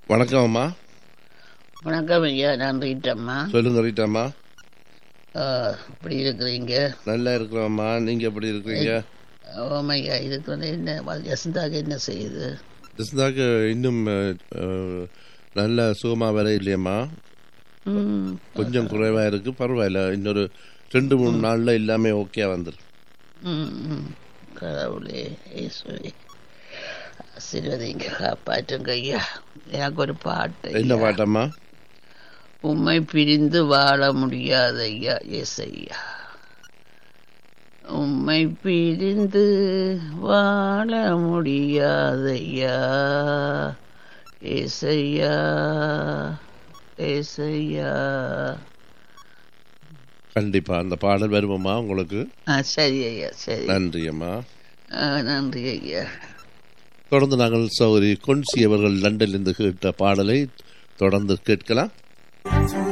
வணக்கம் அம்மா வணக்கம் ஐயா நான் ரீட்டம்மா சொல்லுங்க ரீட்டாம்மா இப்படி இருக்கிறீங்க நல்லா இருக்கிறோம்மா நீங்க எப்படி இருக்கிறீங்க ஓமையா இதுக்கு வந்து என்ன வசந்தாக என்ன செய்யுது ஜஸ்தாக்கு இன்னும் அஹ், அஹ், நல்ல சுகமா வர இல்லையம்மா ம், கொஞ்சம் குறைவா இருக்கு பரவாயில்ல இன்னொரு ரெண்டு மூணு நாள்ல எல்லாமே ஓகே வந்துடும் ம், ம். கடவுளே இயேசுவே ஆசீர்வதிங்க காப்பாற்றுங்க ஐயா எனக்கு ஒரு பாட்டு என்ன ஐயா. பாட்டம்மா உம்மை பிரிந்து வாழ முடியாது ஐயா எஸ் ஐயா உம்மை பிரிந்து வாழ முடியாதையா ஏசையா ஏசையா கண்டிப்பா அந்த பாடல் வருவோம்மா உங்களுக்கு ஆ சரி ஐயா சரி நன்றி அம்மா ஆ, நன்றி ஐயா தொடர்ந்து நாங்கள் சௌரி கொன்சி அவர்கள் லண்டனிலிருந்து கேட்ட பாடலை தொடர்ந்து கேட்கலாம்